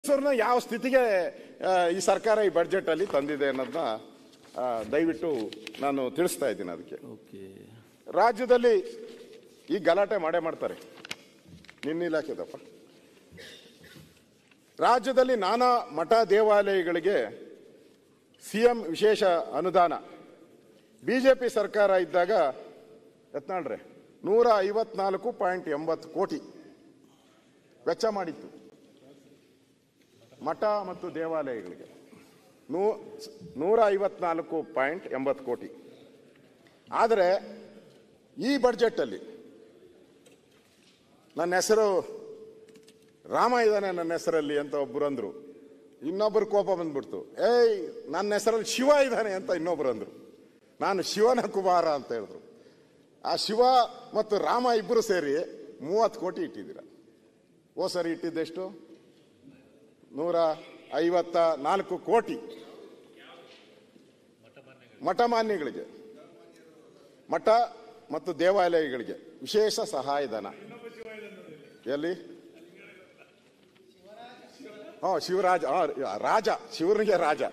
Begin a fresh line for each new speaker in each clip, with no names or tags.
ಮೈಸೂರನ್ನ ಯಾವ ಸ್ಥಿತಿಗೆ ಆ, ಈ ಸರ್ಕಾರ ಈ ಬಡ್ಜೆಟ್ ಅಲ್ಲಿ ತಂದಿದೆ ಅನ್ನೋದನ್ನ ಆ, ದಯವಿಟ್ಟು ನಾನು ತಿಳಿಸ್ತಾ ಇದ್ದೀನಿ ಅದಕ್ಕೆ
ಓಕೆ
ರಾಜ್ಯದಲ್ಲಿ ಈ ಗಲಾಟೆ ಮಾಡೇ ಮಾಡ್ತಾರೆ ನಿನ್ನ ಇಲಾಖೆದಪ್ಪ ರಾಜ್ಯದಲ್ಲಿ ನಾನಾ ಮಠ ದೇವಾಲಯಗಳಿಗೆ ಸಿಎಂ ವಿಶೇಷ ಅನುದಾನ ಬಿಜೆಪಿ ಸರ್ಕಾರ ಇದ್ದಾಗ ಯತ್ನಾಳ್ರೆ ನೂರ ಐವತ್ನಾಲ್ಕು ಪಾಯಿಂಟ್ ಎಂಬತ್ತು ಕೋಟಿ ವೆಚ್ಚ ಮಾಡಿತ್ತು ಮಠ ಮತ್ತು ದೇವಾಲಯಗಳಿಗೆ ನೂ ನೂರ ಐವತ್ನಾಲ್ಕು ಪಾಯಿಂಟ್ ಎಂಬತ್ತು ಕೋಟಿ ಆದರೆ ಈ ಬಡ್ಜೆಟ್ಟಲ್ಲಿ ನನ್ನ ಹೆಸರು ರಾಮ ಇದ್ದಾನೆ ನನ್ನ ಹೆಸರಲ್ಲಿ ಅಂತ ಒಬ್ಬರು ಅಂದರು ಇನ್ನೊಬ್ಬರು ಕೋಪ ಬಂದ್ಬಿಡ್ತು ಏಯ್ ನನ್ನ ಹೆಸರಲ್ಲಿ ಶಿವ ಇದ್ದಾನೆ ಅಂತ ಇನ್ನೊಬ್ರು ಅಂದರು ನಾನು ಶಿವನ ಕುಮಾರ ಅಂತ ಹೇಳಿದ್ರು ಆ ಶಿವ ಮತ್ತು ರಾಮ ಇಬ್ಬರು ಸೇರಿ ಮೂವತ್ತು ಕೋಟಿ ಇಟ್ಟಿದ್ದೀರ ಓ ಸರಿ ಇಟ್ಟಿದ್ದೆಷ್ಟು ನೂರ ಐವತ್ತ ನಾಲ್ಕು ಕೋಟಿ ಮಠಮಾನ್ಯಗಳಿಗೆ ಮಠ ಮತ್ತು ದೇವಾಲಯಗಳಿಗೆ ವಿಶೇಷ ಸಹಾಯಧನ ಎಲ್ಲಿ ಹಾ ಶಿವರಾಜ ಹಾ, ರಾಜ ಶಿವನಿಗೆ ರಾಜ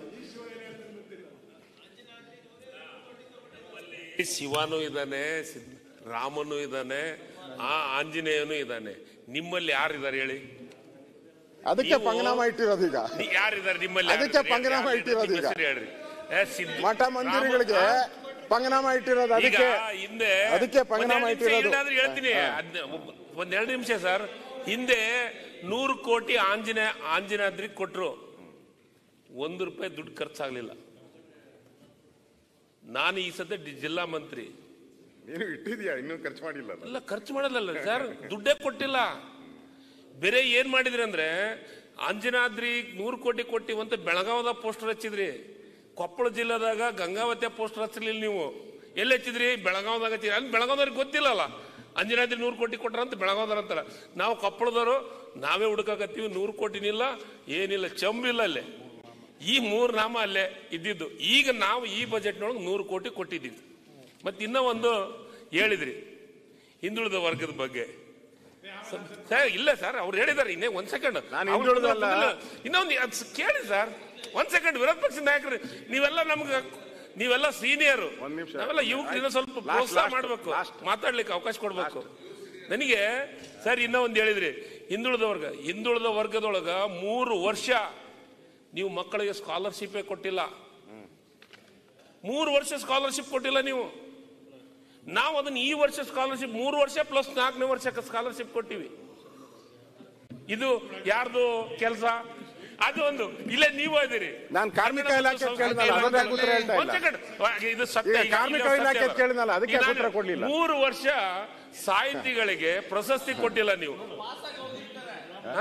ಶಿವನು ಇದ್ದಾನೆ ಸಿದ್- ರಾಮನು ಇದ್ದಾನೆ ಆ ಆಂಜನೇಯನು ಇದ್ದಾನೆ ನಿಮ್ಮಲ್ಲಿ ಯಾರಿದ್ದಾರೆ ಹೇಳಿ
ಅದಕ್ಕೆ
ನೀವು-
ಪಂಗನಾಮ ಇಟ್ಟಿರೋದು ಈಗ
ನೀ- ಯಾರಿದ್ದಾರೆ ನಿಮ್ಮಲ್ಲಿ
ಅದಕ್ಕೆ
ಯಾರಿದ್ದಾರೆ?
ಪಂಗನಾಮ
ಯಾರಿದ್ದಾರೆ?
ಇಟ್ಟಿರೋದು
ನಿಮ್ಮ
ಈಗ.
ಹೆಸರು ಹೇಳ್ರಿ ಏ, ಸಿದ್ದು-
ಮಠ ಮಂದಿರಗಳಿಗೆ
ರಾಮ-
ಪಂಗನಾಮ ಇಟ್ಟಿರೋದು
ಈಗ
ಅದಕ್ಕೆ
ಹಿಂದೆ
ಅದಕ್ಕೆ ಪಂಗನಾಮ
ಒಂದೆರಡು ನಿಮಿಷ
ಇಟ್ಟಿರೋದು
ಇಲ್ಲಾಂದ್ರೆ ಹೇಳ್ತೀನಿ ಅದ್ನ- ಒಂದೆರಡು ನಿಮಿಷ ಸರ್ ಹಿಂದೆ ನೂರು ಕೋಟಿ ಆಂಜನೇಯ ಆಂಜನಾದ್ರಿಗೆ ಕೊಟ್ರು ಒಂದು ರೂಪಾಯಿ ದುಡ್ಡು ಖರ್ಚಾಗ್ಲಿಲ್ಲ ನಾನು ಈ ಸದ್ಯ ಡಿ- ಜಿಲ್ಲಾ ಮಂತ್ರಿ
ನೀನು ಇಟ್ಟಿದ್ಯಾ ಇನ್ನೂ ಖರ್ಚು ಮಾಡಿಲ್ಲ
ಎಲ್ಲ ಖರ್ಚು ಮಾಡಲ್ಲ ಸರ್ ದುಡ್ಡೇ ಕೊಟ್ಟಿಲ್ಲ ಬೇರೆ ಏನ್ ಮಾಡಿದ್ರಿ ಅಂದ್ರೆ ಅಂಜನಾದ್ರಿ ನೂರು ಕೋಟಿ ಕೊಟ್ಟಿವಿ ಅಂತ ಬೆಳಗಾವದ ಪೋಸ್ಟರ್ ಹಚ್ಚಿದ್ರಿ ಕೊಪ್ಪಳ ಜಿಲ್ಲೆದಾಗ ಗಂಗಾವತಿಯ ಪೋಸ್ಟರ್ ಹಚ್ಚಲಿಲ್ಲ ನೀವು ಎಲ್ಲಿ ಹಚ್ಚಿದ್ರಿ ಬೆಳಗಾವದಾಗ ಹಚ್ಚಿದ್ರಿ ಅಲ್ಲಿ ಬೆಳಗಾವದವ್ರಿಗೆ ಗೊತ್ತಿಲ್ಲಲ್ಲ ಅಂಜನಾದ್ರಿ ನೂರು ಕೋಟಿ ಕೊಟ್ರ ಅಂತ ಬೆಳಗಾವದವ್ರು ಅಂತಾರ ನಾವು ಕೊಪ್ಪಳದವರು ನಾವೇ ಹುಡುಕಾಕತ್ತೀವಿ ನೂರು ಕೋಟಿನಿಲ್ಲ ಏನಿಲ್ಲ ಚಂಬಿಲ್ಲ ಅಲ್ಲೇ ಈ ಮೂರು ನಾಮ ಅಲ್ಲೇ ಇದ್ದಿದ್ದು ಈಗ ನಾವು ಈ ಬಜೆಟ್ನೊಳಗೆ ನೂರು ಕೋಟಿ ಕೊಟ್ಟಿದ್ದೀವಿ ಮತ್ತೆ ಇನ್ನೂ ಒಂದು ಹೇಳಿದ್ರಿ ಹಿಂದುಳಿದ ವರ್ಗದ ಬಗ್ಗೆ ಸ- ಸರ್ ಇಲ್ಲ ಸರ್ ಅವ್ರು ಹೇಳಿದಾರೆ ಇನ್ನೇ ಒಂದ್ ಸೆಕೆಂಡ್
ನಾನು ಹಿಂದುಳಿದಲ್ಲ.
ಇನ್ನೊಂದು ಅದ್ ಸ್- ಕೇಳಿ ಸರ್ ಒಂದ್ ಸೆಕೆಂಡ್ ವಿರೋಧ ಪಕ್ಷದ ನಾಯಕರು ನೀವೆಲ್ಲ ನಮ್ಗೆ ನೀವೆಲ್ಲ ಸೀನಿಯರ್
ಒಂದ್ ನಿಮಿಷ.
ನಾವೆಲ್ಲ ಯುವಕರು ಸ್ವಲ್ಪ
Last,
ಪ್ರೋತ್ಸಾಹ
last,
ಮಾಡಬೇಕು
last.
ಮಾತಾಡ್ಲಿಕ್ಕೆ ಅವಕಾಶ ಕೊಡ್ಬೇಕು ನನಗೆ ಸರ್ ಇನ್ನೂ ಒಂದು ಹೇಳಿದ್ರಿ ಹಿಂದುಳಿದ ವರ್ಗ ಹಿಂದುಳಿದ ವರ್ಗದೊಳಗ ಮೂರು ವರ್ಷ ನೀವು ಮಕ್ಕಳಿಗೆ ಸ್ಕಾಲರ್ಶಿಪ್ಪೇ ಕೊಟ್ಟಿಲ್ಲ ಮೂರು ವರ್ಷ ಸ್ಕಾಲರ್ಶಿಪ್ ಕೊಟ್ಟಿಲ್ಲ ನೀವು ನಾವು ಅದನ್ನ ಈ ವರ್ಷ ಸ್ಕಾಲರ್ಶಿಪ್ ಮೂರು ವರ್ಷ ಪ್ಲಸ್ ನಾಲ್ಕನೇ ವರ್ಷಕ್ಕೆ ಸ್ಕಾಲರ್ಶಿಪ್ ಕೊಟ್ಟಿವಿ ಇದು ಯಾರ್ದು ಕೆಲಸ ಅದು ಒಂದು ಇಲ್ಲೇ ನೀವು ಇದೀರಿ
ನಾನ್ ಕಾರ್ಮಿಕ ಇಲಾಖೆ ಕೇಳಿದ್ನಲ್ಲ, ಅದಕ್ಕೆ ಉತ್ತರ ಹೇಳ್ತಾ ಇಲ್ಲ.
ಒಂದ್ second. ಇದು ಸತ್ಯ
ಈಗ
ಈಗ
ಕಾರ್ಮಿಕ
ಸತ್ಯ
ಇಲಾಖೆ
ಅದ.
ಕೇಳಿದ್ನಲ್ಲ, ಅದಕ್ಕೆ
ಈಗ
ಉತ್ತರ ಕೊಡ್ಲಿಲ್ಲ.
ಮೂರು ವರ್ಷ ಸಾಹಿತಿಗಳಿಗೆ ಪ್ರಶಸ್ತಿ ಕೊಟ್ಟಿಲ್ಲ ನೀವು ಹ?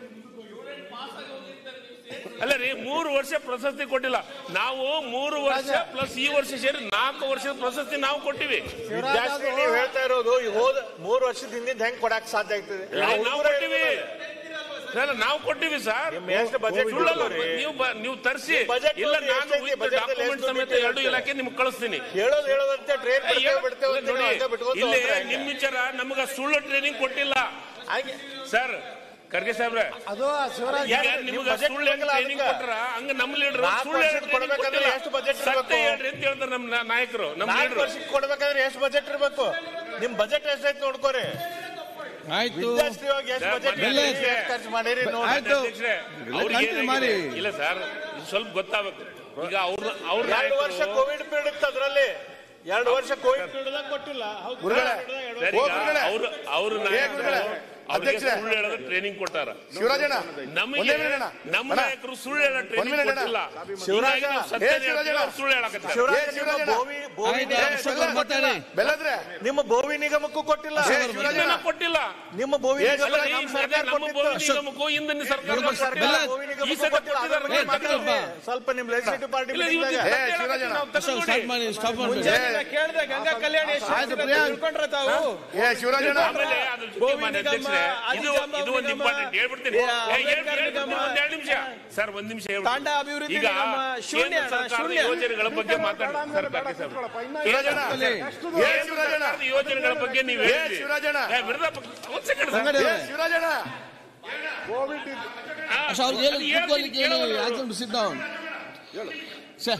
ಅಲ್ಲ ರೀ ಮೂರು ವರ್ಷ ಪ್ರಶಸ್ತಿ ಕೊಟ್ಟಿಲ್ಲ ನಾವು ಮೂರು ವರ್ಷ ಪ್ಲಸ್ ಈ ವರ್ಷ ಸೇರಿ ನಾಲ್ಕು ವರ್ಷದ ಪ್ರಶಸ್ತಿ ನಾವು ಕೊಟ್ಟಿವಿ
ಜಾಸ್ತಿ ನೀವು ಹೇಳ್ತಾ ಇರೋದು ಈ ಹೋದ ಮೂರು ವರ್ಷದ ಹಿಂದಿಂದ ಹೆಂಗ್ ಕೊಡಕ್ ಸಾಧ್ಯ ಆಗ್ತದೆ
ನಾವು ಕೊಟ್ಟಿವಿ ಅಲ್ಲ, ನಾವು ಕೊಟ್ಟಿವಿ ಸರ್
ನಿಮ್ ಎಷ್ಟು budget
ಸುಳ್ಳಲ್ಲ,
ಕೊಡ್ತೀರಿ?
ನೀವು ಬ- ನೀವು ತರಿಸಿ
budget
ಇಲ್ಲ
ನೋಡಿ,
ನಾನು
ಎಷ್ಟೈತಿ? budget ಅಲ್ಲಿ
ಡಾಕ್ಯುಮೆಂಟ್
ಎಷ್ಟು
ಸಮೇತ
ದುಡ್ಡು
ಎರಡು
ಇರುತ್ತೆ?
ಇಲಾಖೆ ನಿಮ್ಗೆ ಕಳಿಸ್ತೀನಿ
ಹೇಳೋದು ಹೇಳೋದಂತೆ ಟ್ರೈನ್ ಬಿಡ್ತೇವೆ ಬಿಡ್ತೇವೆ ಅಂತ
ನೋಡಿ
ನೀವು ಹಂಗೆ ಬಿಟ್ಕೊಂತ
ಇಲ್ಲಿ
ಹೋದ್ರೆ ಹೆಂಗೆ?
ನಿಮ್ ವಿಚಾರ ನಮ್ಗ ಸುಳ್ಳು ಟ್ರೈನಿಂಗ್ ಕೊಟ್ಟಿಲ್ಲ
ಹಾಗೆ
ಸರ್ ಖರ್ಗೆ ಸಾಹೇಬ್ರೆ
ಅದು ಶಿವರಾಜ್
ಈಗ
ನೀವು
ನಿಮ್ಗ
budget
ಸುಳ್ಳು
ಕೊಡಲ್ಲ
ಟ್ರೈನಿಂಗ್
ಅದಕ್ಕೆ.
ಕೊಟ್ರ ಹಂಗ ನಮ್ಮ ಲೀಡರ್
ನಾಲ್ಕು
ಸುಳ್ಳು
ವರ್ಷಕ್ಕೆ
training
ಕೊಡ್ಬೇಕಂದ್ರೆ
ಕೊಟ್ಟಿಲ್ಲ.
ಎಷ್ಟು budget
ಸತ್ಯ
ಇರ್ಬೇಕು?
ಹೇಳ್ರಿ ಅಂತ ಹೇಳ್ತಾರೆ ನಮ್ಮ ನಾ- ನಾಯಕರು ನಮ್ಮ
ನಾಲ್ಕು
ಲೀಡರ್
ವರ್ಷಕ್ಕೆ ಕೊಡ್ಬೇಕಾದ್ರೆ ಎಷ್ಟು ಬಜೆಟ್ ಇರ್ಬೇಕು ನಿಮ್ ಬಜೆಟ್ ಎಷ್ಟೈತೆ ನೋಡ್ಕೋರಿ
ಆಯ್ತು
ವಿದ್ಯಾರ್ಥಿಯಾಗಿ ಎಷ್ಟು
ಸರ್,
ಬಜೆಟ್
ಮೊನ್ನೆ
ಎಷ್ಟು ಖರ್ಚು ಮಾಡಿರಿ ನೋಡಿ
ಆಯ್ತು.
ಅಧ್ಯಕ್ಷರೇ,
ಇಲ್ಲ,
ಅವ್ರಿಗೆ
continue ಮಾಡಿ.
ಏನಾಗಿದೆ? ಇಲ್ಲ ಸರ್ ಇದು ಸ್ವಲ್ಪ ಗೊತ್ತಾಗಬೇಕು ಈಗ ಅವ್ರ ಅವ್ರ
ಎರಡು ವರ್ಷ
ನಾಯಕರು-
ಕೋವಿಡ್ ಪೀರಿಯಡ್ ಇತ್ತು ಅದ್ರಲ್ಲಿ ಎರಡು ವರ್ಷ ಕೋವಿಡ್ ಪೀರಿಯಡ್ ಕೊಟ್ಟಿಲ್ಲ ಹೌದು.
ಗುರುಗಳೇ,
ಸರ್, ಈಗ ಅವ್ರ ಅವ್ರ ನಾಯಕರು
ಗುರುಗಳೇ,
ಅವ್ರಿಗೆ
ಅಧ್ಯಕ್ಷರೇ.
ಸುಳ್ಳು ಹೇಳೋದು ಟ್ರೈನಿಂಗ್ ಕೊಟ್ಟಾರ
ಶಿವರಾಜಣ್ಣ
ನಮಗೆ
ಒಂದೇ minute ಅಣ್ಣ.
ನಮ್ಮ
ಅಣ್ಣ,
ನಾಯಕರು ಸುಳ್ಳು ಹೇಳೋ ಟ್ರೈನಿಂಗ್
minute ಅಣ್ಣ.
ಕೊಟ್ಟಿಲ್ಲ
ಶಿವರಾಜ,
ಹೀಗಾಗಿ ನಾವು ಸತ್ಯ
ಏ,
ಹೇಳ್ತೀವಿ,
ಶಿವರಾಜಣ್ಣ.
ಅವ್ರು ಸುಳ್ಳು ಹೇಳಕತ್ತಾರೆ
ಶಿವರಾಜ
ಏ,
ನಿಮ್ಮ
ಶಿವರಾಜಣ್ಣ.
ಬೋವಿ ಬೋವಿ
ಆಯ್ತು,
ನಿಗಮ
ಅಶೋಕ್
ಕೊಟ್ಟಿಲ್ಲ.
ಮಾತಾಡಿ.
ಬೆಲ್ಲದ್ರೆ
ನಿಮ್ಮ ಬೋವಿ ನಿಗಮಕ್ಕೂ ಕೊಟ್ಟಿಲ್ಲ
ಏ, ಶಿವರಾಜಣ್ಣ.
ಹಿಂದಿನ ಕೊಟ್ಟಿಲ್ಲ
ನಿಮ್ಮ ಬೋವಿ
ಏ,
ನಿಗಮ
ಅಲ್ಲ,
ಶಿವರಾಜ್,
ಈ
ನಮ್ಮ
ಸದ್ಯ
ಸರ್ಕಾರ
ನಮ್ಮ
ಕೊಟ್ಟಿತ್ತು.
ಬೋವಿ ನಿಗಮಕ್ಕೂ ಹಿಂದಿನ ಸರ್ಕಾರ
ನಿಮ್ಮ ಸರ್ಕಾರ
ಕೊಟ್ಟಿಲ್ಲ.
ಬೋವಿ
ಈ
ನಿಗಮಕ್ಕೂ
ಸದ್ಯ
ಕೊಟ್ಟಿಲ್ಲ. ಅದ್ರ ಬಗ್ಗೆ
ಕೊಟ್ಟಿದ್ದಾರೆ.
ಮಾತಾಡಿ. ಸ್ವಲ್ಪ ನಿಮ್ ಲೆಜಿಸ್ಲೇಟಿವ್ ಪಾರ್ಟಿ
ಇಲ್ಲ, ಇವತ್ತು
ಮೀಟಿಂಗ್
ಸತ್ಯ
ಏ,
ಹೇಳಕತ್ತೀವಿ,
ಶಿವರಾಜಣ್ಣ.
ನಾವು ತೆಗೆದು
ಅಶೋಕ್
ನೋಡಿ.
ಸ್ಟಾರ್ಟ್ ಮಾಡಿ ಸ್ಟಾಪ್ ಮಾಡ್ಬೇಡಿ
ಕೇಳಿದೆ ಗಂಗಾ ಕಲ್ಯಾಣ ಎಷ್ಟು
ಆಯ್ತು,
ಅಂತ
ಪ್ರಿಯಾಂಕ್.
ತಿಳ್ಕೊಂಡ್ರ ತಾವು
ಏ ಶಿವರಾಜಣ್ಣ
ಆಮೇಲೆ ಅದ್ರ ಜೊತೆ
ಗೋವಿ
ಮಾನ್ಯ
ನಿಗಮ,
ಅಧ್ಯಕ್ಷರೇ, ಇದು
ಆದಿಜಾಂಬ
ಇದು ಒಂದು
ನಿಗಮ,
ಇಂಪಾರ್ಟೆಂಟ್ ಹೇಳ್ಬಿಡ್ತೀನಿ
ಯಾ,
ಏ, ಹೇಳ್-
ಅಂಬೇಡ್ಕರ್
ಹೇಳ್ಬಿಡ್ತೀನಿ,
ನಿಗಮ,
ಒಂದ್ ಎರಡು ನಿಮಿಷ ಸರ್ ಒಂದ್ ನಿಮಿಷ ಹೇಳ್ಬಿಡ್ತೀನಿ.
ತಾಂಡ ಅಭಿವೃದ್ಧಿ
ಈಗ
ನಿಗಮ, ಶೂನ್ಯ
ಕೇಂದ್ರ
ಅಣ್ಣ,
ಸರ್ಕಾರದ
ಶೂನ್ಯ.
ಯೋಜನೆಗಳ ಬಗ್ಗೆ ಮಾತಾಡಿ ಸರ್ ಖರ್ಗೆ ಸಾಹೇಬ್ರೆ.
ಶಿವರಾಜಣ್ಣ ಏ ಶಿವರಾಜಣ್ಣ
ಸರ್ಕಾರದ ಯೋಜನೆಗಳ ಬಗ್ಗೆ ನೀವು
ಏ
ಹೇಳಿದ್ರಿ.
ಶಿವರಾಜಣ್ಣ
ಏ, ವಿರೋಧ ಪಕ್ಷ- ಒಂದ್ ಸೆಕೆಂಡ್
ಸಂಗಡಿ
ಏ
ಅವ್ರೆ.
ಶಿವರಾಜಣ್ಣ ಕೋವಿಡ್ ಇದ್ದು-
ಅಶ್ ಅವ್ರು ಹೇಳಿ ಕೂತ್ಕೊಳ್ಳಿಕ್ಕೆ ಹೇಳಿ ಆಸ್ಕ್ ಸಿಟ್ ಡೌನ್ ಸರ್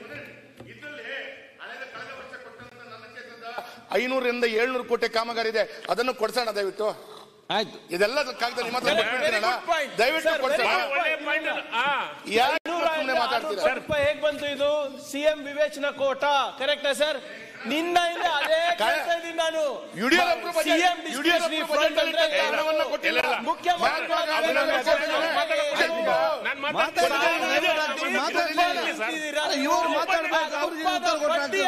ಐನೂರರಿಂದ ಏಳ್ನೂರು ಕೋಟಿ ಕಾಮಗಾರಿ ಇದೆ ಅದನ್ನು ಕೊಡ್ಸೋಣ ದಯವಿಟ್ಟು
ಆಯ್ತು
ಇದೆಲ್ಲ ಕಾಗದ ನಿಮ್ಮ ಹತ್ರ ಕೊಟ್ಬಿಡ್ತೀರಲ್ಲ?
good point.
ದಯವಿಟ್ಟು
Sir,
ಕೊಡ್ಸೋಣ
very
ಒಳ್ಳೆ ಪಾಯಿಂಟ್ ಆ
ಯಾಕೆ
ಇನ್ನೂರ
ಸುಮ್ಮನೆ ಮಾತಾಡ್ತೀರಾ
ಆರ್ನೂರು ರೂಪಾಯಿ ಹೇಗ್ ಬಂತು ಇದು ಸಿಎಂ ವಿವೇಚನಾ ಕೋಟ ಕರೆಕ್ಟಾ ಸರ್ ನಿನ್ನ ಹಿಂದೆ ಅದೇ ಕೇಳ್ತಾ ಇದ್ದೀನಿ ನಾನು
ಯಡಿಯೂರಪ್ಪರ ಬಗ್ಗೆ-
ಸಿಎಂ
ಯಡಿಯೂರಪ್ಪರ ಬಗ್ಗೆ
ಅಂದ್ರೆ
ಹಣವನ್ನ ಕೊಟ್ಟಿಲ್ಲ.
ಇಲ್ಲ.
ಮುಖ್ಯಮಂತ್ರಿ
ಅದನ್ನ
ನಾನು
ಇವ್ರು ಮಾತಾಡ್ಬೇಕು ಅವ್ರಿಗೆ ಉತ್ತರ ಕೊಟ್ಟಾಗ್ತದ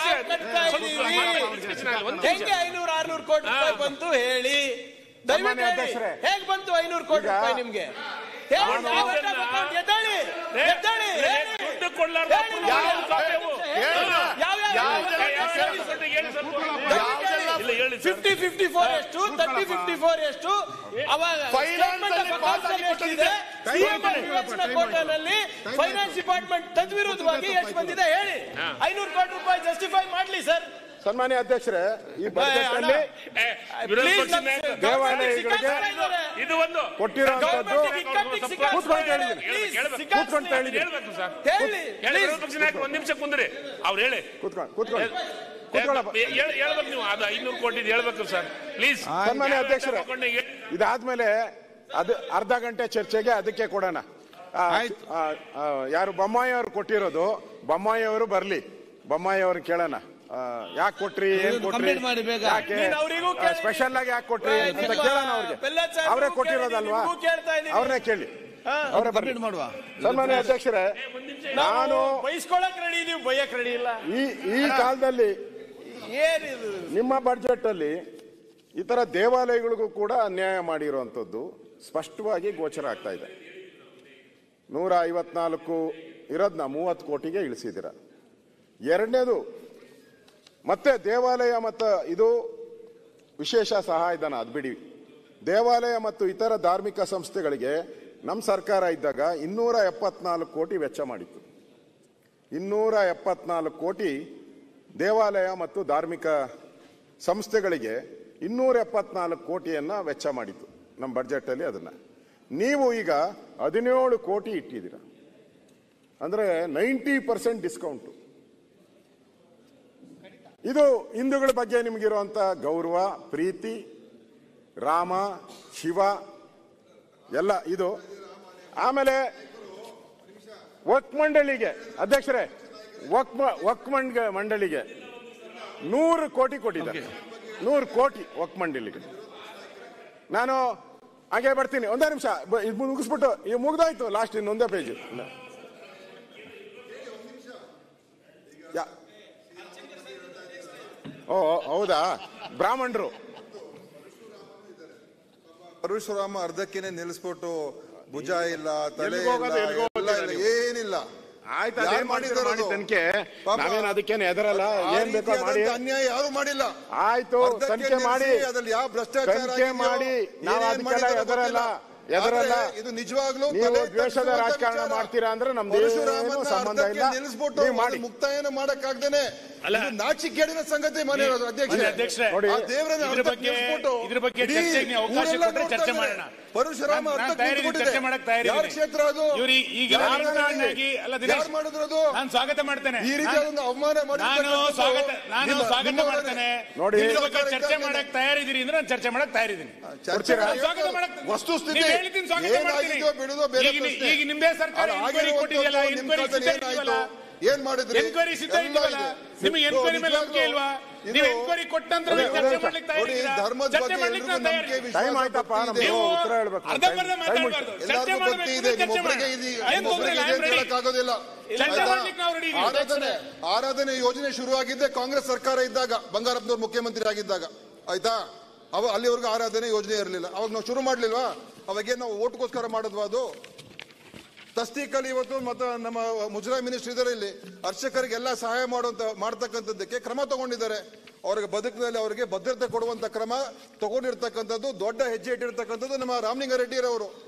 ಹೆಂಗೆ ಐನೂರು ಆರ್ನೂರು ಕೋಟಿ ರೂಪಾಯಿ ಬಂತು ಹೇಳಿ ದಯವಿಟ್ಟು
ಸಾಮಾನ್ಯ
ಹೇಳಿ.
ಅಧ್ಯಕ್ಷರೇ.
ಹೇಗ್ ಬಂತು ಐನೂರು ಕೋಟಿ
ಈಗ-
ರೂಪಾಯಿ ನಿಮ್ಗೆ ಹೇಳಿ,
ನಾನು
ಯಾವ
ಅದನ್ನ-
account? ಎದ್ದೇಳಿ, ಎದ್ದೇಳಿ, ಹೇಳಿ.
ದುಡ್ಡು ಕೊಡ್ಲಾರ್ದ
ಹೇಳಿ,
ಯಾವ
ಯಾವ
ಕಾವ್ಯವು?
ಹೇಳಿ. ಯಾವ ಯಾವ
ಯಾವ
account
ಯಾವ
ಹೇಳಿ.
ಸ್ವಲ್ಪ ಹೇಳಿ ಸ್ವಲ್ಪ.
ದಯವಿಟ್ಟು
ಇಲ್ಲ ಹೇಳಿ ಸರ್.
ಫಿಫ್ಟಿ ಫಿಫ್ಟಿ ಫೋರ್ ಎಷ್ಟು ತರ್ಟಿ ಫಿಫ್ಟಿ ಫೋರ್ ಎಷ್ಟು ಅವಾಗ
Finance
statement of
ಅಲ್ಲಿ
accounts
ಪಾಸ್ ಆಗಿ
ಅಲ್ಲಿ ಎಷ್ಟಿದೆ? CM ವಿವೇಚನಾ ಕೋಟಾನಲ್ಲಿ ಫೈನಾನ್ಸ್ ಡಿಪಾರ್ಟ್ಮೆಂಟ್ ತದ್ವಿರುದ್ಧವಾಗಿ ಎಷ್ಟು ಬಂದಿದೆ ಹೇಳಿ ಐನೂರು ಕೋಟಿ ರೂಪಾಯಿ ಜಸ್ಟಿಫೈ ಮಾಡ್ಲಿ ಸರ್
ಸನ್ಮಾನ್ಯ ಅಧ್ಯಕ್ಷರೇ ಈ ಬಜೆಟ್ ಅಲ್ಲಿ
ಏ, ವಿರೋಧ ಪಕ್ಷದ ನಾಯಕ.
ದೇವಾಲಯಗಳಿಗೆ
ಇದು ಒಂದು
ಕೊಟ್ಟಿರುವಂತದ್ದು ಕೂತ್ಕೊಂಡು ಹೇಳಿದ್ದೀನಿ.
ಕೇಳ್ಬೇಕು.
ಕೂತ್ಕೊಂಡು ಹೇಳಿದ್ದೀನಿ.
ಹೇಳ್ಬೇಕು ಸರ್
ಹೇಳಿ
ಹೇಳಿ ವಿರೋಧ ಪಕ್ಷದ ನಾಯಕ ಒಂದ್ ನಿಮಿಷ ಕುಂದ್ರಿ ಅವ್ರು ಹೇಳಿ
ಕೂತ್ಕೊಂಡು ಕೂತ್ಕೊಂಡು ಕೂತ್ಕೊಳ್ಳಪ್ಪ
ಹೇಳ್- ಹೇಳ್ಬೇಕು ನೀವು ಅದು ಐನೂರು ಕೋಟಿ ಹೇಳ್ಬೇಕು ಸರ್ ಪ್ಲೀಸ್
ಸನ್ಮಾನ್ಯ ಅಧ್ಯಕ್ಷರೇ ಇದಾದ್ಮೇಲೆ ಅದು ಅರ್ಧ ಗಂಟೆ ಚರ್ಚೆಗೆ ಅದಕ್ಕೆ ಕೊಡೋಣ ಆ, ಆ, ಆ, ಯಾರು ಬೊಮ್ಮಾಯಿ ಅವರು ಕೊಟ್ಟಿರೋದು ಬೊಮ್ಮಾಯಿ ಅವರು ಬರ್ಲಿ ಬೊಮ್ಮಾಯಿ ಅವ್ರು ಕೇಳೋಣ ಯಾಕೆ ಕೊಟ್ರಿ ಏನ್
ಇದನ್ನು
ಕೊಟ್ರಿ
complete ಮಾಡಿ ಬೇಗ.
ಯಾಕೆ
ನೀನ್ ಅವ್ರಿಗೂ ಕೇಳಿ.
ಸ್ಪೆಷಲ್ ಆಗಿ ಯಾಕೆ ಕೊಟ್ರಿ
ಏ,
ಅಂತ
ನಿಮ್ಮ
ಕೇಳೋಣ ಅವ್ರಿಗೆ
ಬೆಲ್ಲದ್ ಸಾಹೇಬ್ರಿಗೂ
ಅವರೇ
ಕೇಳಿ,
ಕೊಟ್ಟಿರೋದಲ್ವಾ
ನಿಮ್ಗೂ ಕೇಳ್ತಾ ಇದ್ದೀನಿ.
ಅವ್ರನ್ನೇ ಕೇಳಿ ಅವರೇ ಬರ್ಲಿ
ಕಂಪ್ಲೀಟ್ ಮಾಡುವ
ಸನ್ಮಾನ್ಯ ಅಧ್ಯಕ್ಷರೇ ನಾನು
ನಾನು ಬೈಸ್ಕೊಳಕ್ ರೆಡಿ ನೀವು ಬೈಯಕ್ ರೆಡಿ ಇಲ್ಲ
ಈ ಈ ಕಾಲದಲ್ಲಿ
ಏನಿದು
ನಿಮ್ಮ ಬಡ್ಜೆಟ್ ಅಲ್ಲಿ ಈ ತರ ದೇವಾಲಯಗಳಿಗೂ ಕೂಡ ಅನ್ಯಾಯ ಮಾಡಿರುವಂಥದ್ದು ಸ್ಪಷ್ಟವಾಗಿ ಗೋಚರ ಆಗ್ತಾ ಇದೆ ನೂರ ಐವತ್ನಾಲ್ಕು ಇರೋದನ್ನ ಮೂವತ್ತು ಕೋಟಿಗೆ ಇಳಿಸಿದ್ದೀರ ಎರಡನೇದು ಮತ್ತೆ ದೇವಾಲಯ ಮತ್ತು ಇದು ವಿಶೇಷ ಸಹಾಯಧನ ಅದು ಬಿಡಿ ದೇವಾಲಯ ಮತ್ತು ಇತರ ಧಾರ್ಮಿಕ ಸಂಸ್ಥೆಗಳಿಗೆ ನಮ್ಮ ಸರ್ಕಾರ ಇದ್ದಾಗ ಇನ್ನೂರ ಎಪ್ಪತ್ನಾಲ್ಕು ಕೋಟಿ ವೆಚ್ಚ ಮಾಡಿತ್ತು ಇನ್ನೂರ ಎಪ್ಪತ್ನಾಲ್ಕು ಕೋಟಿ ದೇವಾಲಯ ಮತ್ತು ಧಾರ್ಮಿಕ ಸಂಸ್ಥೆಗಳಿಗೆ ಇನ್ನೂರ ಎಪ್ಪತ್ನಾಲ್ಕು ಕೋಟಿಯನ್ನ ವೆಚ್ಚ ಮಾಡಿತ್ತು ನಮ್ಮ ಬಡ್ಜೆಟಲ್ಲಿ ಅದನ್ನ ನೀವು ಈಗ ಹದಿನೇಳು ಕೋಟಿ ಇಟ್ಟಿದ್ದೀರ ಅಂದ್ರೆ ನೈಂಟಿ ಪರ್ಸೆಂಟ್ ಡಿಸ್ಕೌಂಟು ಇದು ಹಿಂದೂಗಳ ಬಗ್ಗೆ ನಿಮಗಿರುವಂತ ಗೌರವ ಪ್ರೀತಿ ರಾಮ ಶಿವ ಎಲ್ಲ ಇದು ಆಮೇಲೆ ವಕ್ ಮಂಡಳಿಗೆ ಅಧ್ಯಕ್ಷರೇ ವಕ್ ಮ- ವಕ್ ಮಂಡ ಮಂಡಳಿಗೆ ನೂರು ಕೋಟಿ ಕೊಟ್ಟಿದ್ದಾರೆ ನೂರು ಕೋಟಿ ವಕ್ ಮಂಡಳಿಗೆ ನಾನು ಹಾಗೆ ಬರ್ತೀನಿ ಒಂದೇ ನಿಮಿಷ ಬ- ಇದು ಮುಗಿಸ್ಬಿಟ್ಟು ಇದು ಮುಗ್ದಾಯ್ತು ಲಾಸ್ಟ್ ಇನ್ನೊಂದೇ ಪೇಜ್ ಓ ಹೌದಾ ಬ್ರಾಹ್ಮಣರು
ಪರಶುರಾಮ ಅರ್ಧಕ್ಕೇನೆ ನಿಲ್ಲಿಸ್ಬಿಟ್ಟು ಭುಜ ಇಲ್ಲ ತಲೆ
ಎಲ್ಲಿಗ್ ಹೋಗೋದು,
ಇಲ್ಲ,
ಎಲ್ಲಿಗ್
ಎಲ್ಲ
ಹೋಗೋದು
ಇಲ್ಲ, ಏನಿಲ್ಲ
ಆಯ್ತು
ಯಾರ್
ಅದೇನ್ ಮಾಡಿದ್ರು ಮಾಡಿ
ಮಾಡಿದಾರದು?
ತನಿಖೆ
ಪಾಪ,
ನಾವೇನು ಅದಕ್ಕೇನು ಎದರಲ್ಲ
ಆ
ಏನ್ ಬೇಕೋ ಮಾಡಿ
ರೀತಿಯಾದಂತ ಅನ್ಯಾಯ ಯಾರು ಮಾಡಿಲ್ಲ
ಆಯ್ತು
ಅರ್ಧಕ್ಕೆ
ತನಿಖೆ ಮಾಡಿ
ನಿಲ್ಲಿಸಿ ಅದ್ರಲ್ಲಿ ಯಾವ ಭ್ರಷ್ಟಾಚಾರ
ತನಿಖೆ
ಆಗಿದೆಯೋ,
ಮಾಡಿ ನಾವು
ಏನೇನ್
ಅದಕ್ಕೆಲ್ಲ
ಮಾಡಿದಾರೋ
ಎದರಲ್ಲ
ಗೊತ್ತಿಲ್ಲ.
ಎದರಲ್ಲ
ಆದ್ರೆ ಇದು ನಿಜವಾಗ್ಲೂ
ನೀವು
ತಲೆ
ದ್ವೇಷದ
ತಗ್ಗಿಸುವಂತ
ರಾಜಕಾರಣ
ವಿಚಾರ.
ಮಾಡ್ತೀರಾ ಅಂದ್ರೆ ನಮ್ದು
ಪರಶುರಾಮನ್ನ
ಏನು ಸಂಬಂಧ
ಅರ್ಧಕ್ಕೆ
ಇಲ್ಲ
ನಿಲ್ಲಿಸ್ಬಿಟ್ಟು
ನೀವು ಮಾಡಿ
ಅದು ಮುಕ್ತಾಯನ ಮಾಡಕ್ಕಾಗ್ದೇನೆ
ಅಲ್ಲ.
ಇದು ನಾಚಿಕೇಡಿನ ಸಂಗತಿ ಮನೆ ಅಧ್ಯಕ್ಷರೇ
ಅಧ್ಯಕ್ಷರೇ,
ನೋಡಿ
ಆ ದೇವರನ್ನ
ಇದ್ರ
ಅರ್ಧಕ್ಕೆ
ಬಗ್ಗೆ-
ನಿಲ್ಲಿಸ್ಬಿಟ್ಟು
ಇದ್ರ ಬಗ್ಗೆ
ಇಡೀ
ಚರ್ಚೆಗೆ ನೀವು ಅವಕಾಶ
ಊರೆಲ್ಲ
ಕೊಟ್ರೆ ಚರ್ಚೆ
ನೋಡ್ತಾ
ಮಾಡೋಣ.
ಇದ್ದಾರೆ. ಪರಶುರಾಮ
ನಾನ್- ನಾನ್
ಅರ್ಧಕ್ಕೆ
ತಯಾರಿದ್ದೀನಿ,
ನಿಂತ್ಬಿಟ್ಟಿದೆ.
ಚರ್ಚೆ ಮಾಡಕ್ ತಯಾರಿದ್ದೀನಿ.
ಯಾರ ಕ್ಷೇತ್ರ ಅದು
ಇವ್ರು ಈ- ಈಗ
ಯಾರು
ರಾಜಕಾರಣವಾಗಿ ಅಲ್ಲ ದಿನೇಶ್,
ಯಾರು ಮಾಡಿದ್ರು ಅದು
ನಾನು ಸ್ವಾಗತ ಮಾಡ್ತೇನೆ
ಈ ರೀತಿ
ನಾನು-
ಒಂದು ಅವಮಾನ
ನಾನು
ಮಾಡಿರ್ತಕ್ಕಂಥದ್ದು
ಸ್ವಾಗತ ನಾನು
ನಿಮ್ಮ-
ಸ್ವಾಗತ
ನಿಮ್ಮವರೇ.
ಮಾಡ್ತೇನೆ
ನೋಡಿ.
ಇದ್ರ ಬಗ್ಗೆ
ಸರ್ಕಾರ
ಚರ್ಚೆ
ಇದ್ದಾಗ
ಮಾಡಕ್ ತಯಾರಿದ್ದೀರಿ ಅಂದ್ರೆ ನಾನು ಚರ್ಚೆ ಮಾಡಕ್ ತಯಾರಿದ್ದೀನಿ
ಚರ್ಚೆ
ನಾನು ಸ್ವಾಗತ ಮಾಡಕ್
ವಸ್ತುಸ್ಥಿತಿ
ನೀವು ಹೇಳಿದ್ದೀನಿ ಸ್ವಾಗತ ಮಾಡ್ತೀನಿ
ಏನಾಗಿದೆಯೋ ಬಿಡುದೋ ಬೇರೆ
ಈಗ ನಿ-
ಪ್ರಶ್ನೆ.
ಈಗ ನಿಮ್ದೇ ಸರ್ಕಾರ
ಅಲ್ಲ,
enquiry
ಆಗಿರುವಂಥದ್ದು
ಕೊಟ್ಟಿದೆಯಲ್ಲ,
ನಿಮ್ಮ
enquiry
ಕಾಲದಲ್ಲಿ
ಸಿದ್ಧ ಇದೆಯಲ್ಲ?
ಏನಾಯ್ತು? ಏನ್ ಮಾಡಿದ್ರಿ
ಎನ್ಕ್ವೈರಿ ಸಿದ್ಧ
ಎಲ್ಲ
ಇದೆಯಲ್ಲ
ಇದೆ.
ನಿಮಗೆ
ಇದು
ಎನ್ಕ್ವೈರಿ ಮೇಲೆ ನಂಬಿಕೆ
ನಿಜವಾಗ್ಲೂ
ಇಲ್ವಾ
ಇದು-
ನೀವು ಎನ್ಕ್ವೈರಿ ಕೊಟ್ಟಂತ
ನೋಡಿ,
ಚರ್ಚೆ
ನೋಡಿ,
ಮಾಡ್ಲಿಕ್ಕೆ
ನೋಡಿ
ತಯಾರಿದ್ದೀರಾ
ಧರ್ಮದ
ಚರ್ಚೆ
ಬಗ್ಗೆ
ಮಾಡ್ಲಿಕ್ಕೆ
ಎಲ್ರಿಗೂ
ನಾನು
ನಂಬಿಕೆ
ತಯಾರಿ
ವಿಶ್ವಾಸ
ಟೈಮ್ ಆಯ್ತಪ್ಪ
ಭಕ್ತಿ
ನಮ್ಗೆ
ಇದೆ.
ನೀವು
ಉತ್ತರ ಹೇಳ್ಬೇಕು
ಅರ್ಧಂಬರ್ಧ
ಟೈಮ್
ಮಾತಾಡಬಾರ್ದು ಚರ್ಚೆ
ಎಲ್ಲರಿಗೂ ಭಕ್ತಿ
ಮಾಡಬೇಕು
ಇದೆ
ಚರ್ಚೆ
ನಿಮ್ಮೊಬ್ಬರಿಗೆ
ಮಾಡೋಣ.
ಇದು
ಏನ್ ತೊಂದ್ರೆ ಇಲ್ಲ,
ನಿಮ್ಮೊಬ್ಬರಿಗೆ
I'm ready.
ಹೇಳಕ್ಕಾಗೋದಿಲ್ಲ
ಚರ್ಚೆ
ಆಯ್ತಾ?
ಮಾಡ್ಲಿಕ್ಕೆ ನಾವು ready ಇದ್ದೀವಿ.
ಆರಾಧನೆ ಆರಾಧನೆ ಯೋಜನೆ ಶುರುವಾಗಿದ್ದೆ ಕಾಂಗ್ರೆಸ್ ಸರ್ಕಾರ ಇದ್ದಾಗ ಬಂಗಾರಪ್ಪನವ್ರು ಮುಖ್ಯಮಂತ್ರಿ ಆಗಿದ್ದಾಗ ಆಯ್ತಾ ಅವ ಅಲ್ಲಿವರೆಗೂ ಆರಾಧನೆ ಯೋಜನೆ ಇರಲಿಲ್ಲ ಅವಾಗ ನಾವು ಶುರು ಮಾಡ್ಲಿಲ್ವಾ ಅವಾಗೇನು ನಾವು ಓಟ್ಗೋಸ್ಕರ ಮಾಡಿದ್ವಾ ಅದು ತಸ್ತೀಕಲ್ಲಿ ಇವತ್ತು ಮತ್ತೆ ನಮ್ಮ ಮುಜರಾಯಿ ಮಿನಿಸ್ಟರ್ ಇದ್ದಾರೆ ಇಲ್ಲಿ ಅರ್ಚಕರಿಗೆಲ್ಲ ಸಹಾಯ ಮಾಡುವಂತ ಮಾಡ್ತಕ್ಕಂಥದ್ದಕ್ಕೆ ಕ್ರಮ ತಗೊಂಡಿದ್ದಾರೆ ಅವರಿಗೆ ಬದುಕಿನಲ್ಲಿ ಅವರಿಗೆ ಭದ್ರತೆ ಕೊಡುವಂತ ಕ್ರಮ ತಗೊಂಡಿರ್ತಕ್ಕಂಥದ್ದು ದೊಡ್ಡ ಹೆಜ್ಜೆ ಇಟ್ಟಿರ್ತಕ್ಕಂಥದ್ದು ನಮ್ಮ ರಾಮಲಿಂಗಾರೆಡ್ಡಿಯರವರು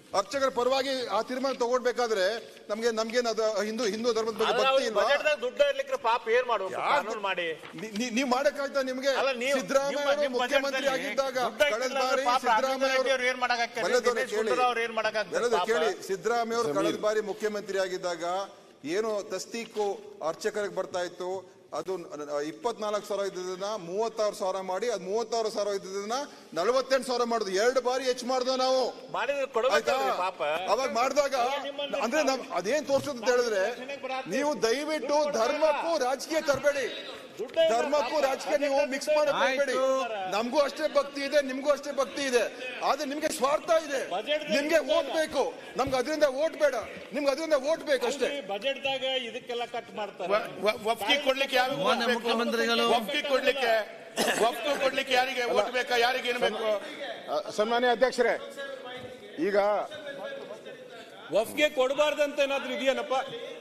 ಅರ್ಚಕರ ಪರವಾಗಿ ಆ ತೀರ್ಮಾನ ತಗೊಳ್ಬೇಕಾದ್ರೆ ನಮ್ಗೆ ನಮ್ಗೇನು ಅದು ಹಿಂದೂ ಹಿಂದೂ ಧರ್ಮದ ಬಗ್ಗೆ ಭಕ್ತಿ ಇಲ್ವಾ
ಬಜೆಟ್ದಾಗ ದುಡ್ಡು ಇರ್ಲಿಕ್ಕೆ ಪಾಪ ಏನ್ ಮಾಡ್ಬೇಕು ಕಾನೂನು ಮಾಡಿ
ನೀ- ನೀ- ನೀವ್ ಮಾಡಕ್ಕಾಯ್ತಾ ನಿಮ್ಗೆ
ಅಲ್ಲ ನೀವು
ಸಿದ್ದರಾಮಯ್ಯ ಅವರು
ನಿಮ್ಮ
ಮುಖ್ಯಮಂತ್ರಿ
ಬಜೆಟ್ನಲ್ಲಿ
ಆಗಿದ್ದಾಗ
ದುಡ್ಡು
ಕಳೆದ
ಹಾಕಿಲ್ಲ
ಬಾರಿ
ಅಂದ್ರೆ ಪಾಪ
ಸಿದ್ದರಾಮಯ್ಯ
ರಾಮಲಿಂಗಾರೆಡ್ಡಿ
ಅವರು
ಅವ್ರು ಏನ್ ಮಾಡಕ್ಕಾಗ್ತದೆ?
ಬೆಲ್ಲದವ್ರೆ
ದಿನೇಶ್
ಕೇಳಿ.
ಗುಂಡೂರಾವ್ ಅವ್ರು ಏನ್ ಮಾಡಕ್ಕಾಗ್ತದೆ?
ಬೆಲ್ಲದ
ಪಾಪ.
ಕೇಳಿ ಸಿದ್ದರಾಮಯ್ಯ ಅವರು ಕಳೆದ ಬಾರಿ ಮುಖ್ಯಮಂತ್ರಿ ಆಗಿದ್ದಾಗ ಏನು ತಸ್ತೀಕು ಅರ್ಚಕರಿಗೆ ಬರ್ತಾ ಇತ್ತು ಅದು ಇಪ್ಪತ್ನಾಲ್ಕು ಸಾವಿರ ಇದ್ದದನ್ನ ಮೂವತ್ತಾರು ಸಾವಿರ ಮಾಡಿ ಅದು ಮೂವತ್ತಾರು ಸಾವಿರ ಇದ್ದದನ್ನ ನಲವತ್ತೆಂಟು ಸಾವಿರ ಮಾಡುದು ಎರಡು ಬಾರಿ ಹೆಚ್ಚು ಮಾಡ್ದೋ ನಾವು
ಮಾಡಿದ್ರೆ
ಆಯ್ತಾ
ಕೊಡ್ಬೇಕಲ್ರಿ ಪಾಪ
ಅವಾಗ ಮಾಡಿದಾಗ ಅಂದ್ರೆ ನಾವ್ ಅದೇನ್ ತೋರ್ಸೋದು ಅಂತ ಹೇಳಿದ್ರೆ ನೀವು ದಯವಿಟ್ಟು ಧರ್ಮಕ್ಕೂ ರಾಜಕೀಯ ತರಬೇಡಿ ಧರ್ಮಕ್ಕೂ ರಾಜಕೀಯ ನೀವು ಮಿಕ್ಸ್ ಮಾಡಕ್ ಹೋಗ್ಬೇಡಿ ನಮಗೂ ಅಷ್ಟೇ ಭಕ್ತಿ ಇದೆ ನಿಮ್ಗೂ ಅಷ್ಟೇ ಭಕ್ತಿ ಇದೆ ಆದ್ರೆ ನಿಮ್ಗೆ ಸ್ವಾರ್ಥ ಇದೆ ನಿಮ್ಗೆ ಓಟ್ ಬೇಕು ನಮ್ಗೆ ಅದರಿಂದ ಓಟ್ ಬೇಡ ನಿಮ್ಗೆ ಅದರಿಂದ ಓಟ್ ಬೇಕು ಅಷ್ಟೇ
ಬಜೆಟ್ದಾಗ ಇದಕ್ಕೆಲ್ಲ ಕಟ್ ಮಾಡ್ತಾರೆ
ವ- ವ- ಒಪ್ಪಿಗೆ ಕೊಡ್ಲಿಕ್ಕೆ ಯಾರಿಗೆ
ಮಾನ್ಯ
ಓಟ್ ಬೇಕು?
ಮುಖ್ಯಮಂತ್ರಿಗಳು.
ಒಪ್ಪಿಗೆ ಕೊಡ್ಲಿಕ್ಕೆ ಒಪ್ಪಿಗೆ ಕೊಡ್ಲಿಕ್ಕೆ ಯಾರಿಗೆ ಓಟ್ ಬೇಕಾ ಯಾರಿಗೆ ಏನು ಬೇಕು
ಅ, ಸನ್ಮಾನ್ಯ ಅಧ್ಯಕ್ಷರೇ ಈಗ
ವಫ್ಗೆ ಕೊಡಬಾರ್ದಂತ ಏನಾದ್ರೂ ಇದೆಯೇನಪ್ಪ